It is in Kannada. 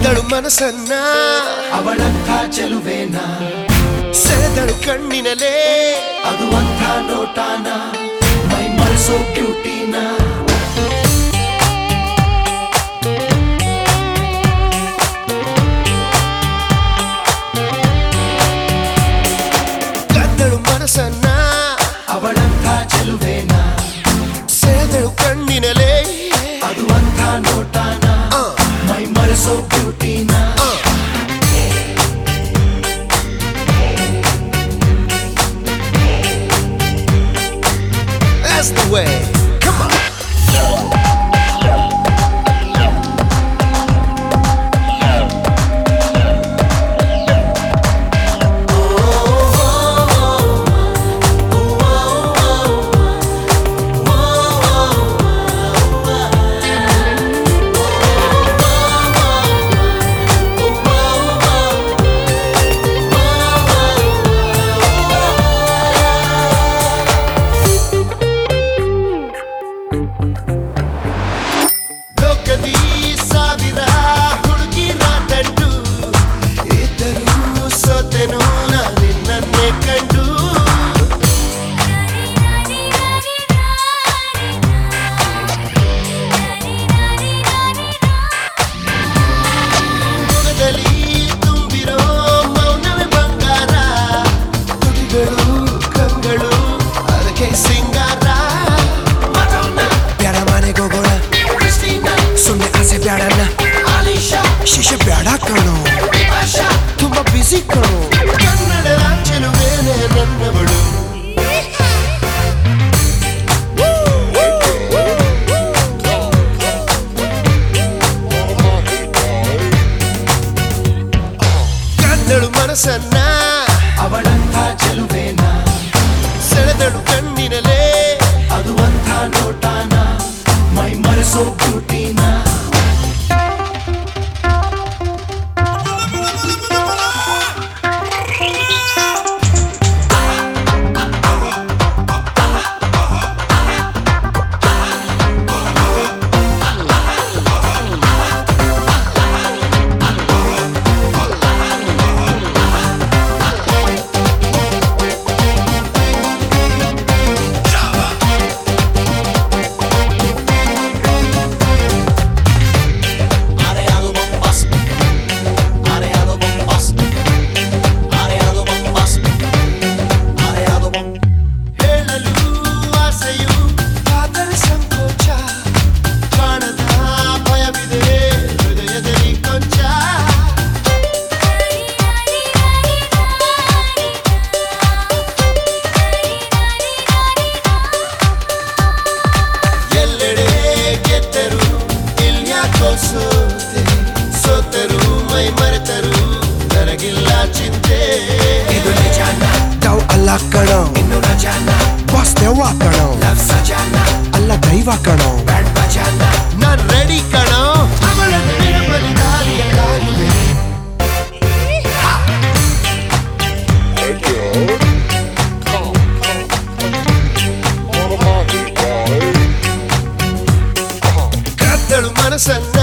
ಕದ್ದಳು ಮನಸ್ಸನ್ನ ಅವಳಂಥ ಚೆಲುವೇನ ಸೆಳೆದಳು ಕಣ್ಣಿನಲೇ ಅದು ಅಂಥ ನೋಟಾನ ಮೈ ಮರೆಸೋ ಬ್ಯೂಟಿನ ಕದ್ದಳು ಮನಸ್ಸನ್ನ ಅವಳಂಥ ಚೆಲುವೇನ ಸೆಳೆದಳು ಕಣ್ಣಿನಲೇ ಅದು ಅಂಥ ನೋಟಾನ ಆ, ಮೈ ಮರೆಸೋ ಬ್ಯೂಟಿನ ಆ. That's the way. Come on. ಲೋಕದಿ ಸಾವಿರ ಹುಡುಗಿರ ದಂಡು ಇದ್ದರೂ ಸೋತೆನು ನಿನ್ನನ್ನೇ ಕಂಡು ಮುಖದಲ್ಲಿ ತುಂಬಿರೋ ಮೌನವೇ ಬಂಗಾರ ತುಟಿಗಳು ಕಂಗಳು ಅದಕ್ಕೆ ಸಿಂಗಾರ ಬ್ಯಾಡ ಮನೆಗೆ ಹೋಗೋಣ ಸುಮ್ಮನೆ ಆಸೆ ಬ್ಯಾಡಣ್ಣ ಶಿಶು ಬ್ಯಾಡ ಕಣೋ ತುಂಬಾ ಬಿಸಿ ಕಣೋ ಕನ್ನಡದ ಚೆಲುವೇನೆ ನನ್ನವಳು ಕನ್ನಳು ಮನಸ್ಸನ್ನ ಅವಳಂಥ ಚೆಲುವೇನ ಸೆಳೆದಳು ಕಣ್ಣಿನಲೇ ಅದು ಅಂಥ ನೋಟಾನ ಮೈ ಮರೆಸೋ ಬ್ಯೂಟಿನ Areado bombas Areado bombas Areado bombas Areado bombas ಹೇಳಲು ಆಸೆಯು ಆದರೆ ಸಂಕೋಚ ಕಾಣದ ಭಯವಿದೆ ಹೃದಯದಲ್ಲಿ ಕೊಂಚ ಎಲ್ಲೆಡೆ ಗೆದ್ದರು ಇಲ್ಯಾಕೋ ಸೋತೆ ಸೋತರು ಮೈ ಮರೆತರು ನನಗಿಲ್ಲ ಚಿಂತೆ ಇದು ನಿಜಾನ ತಾವು ಅಲ್ಲ ಕಣೋ ಇನ್ನು ರಜಾನ ಬಾಸ್ ದೆವ್ವ ಕಣೋ ಲವ್ ಸಜಾನ ಅಲ್ಲ ದೈವ ಕಣೋ ಬ್ಯಾಡ್ ಬಜಾನ ನಾನ್ ರೆಡಿ ಕಣೋ ಅವಳನ್ನು ನೆನಪಲ್ಲಿ ದಾರಿಯ ಕಾಯುವೆ ಕದ್ದಳು ಮನಸ್ಸನ್ನ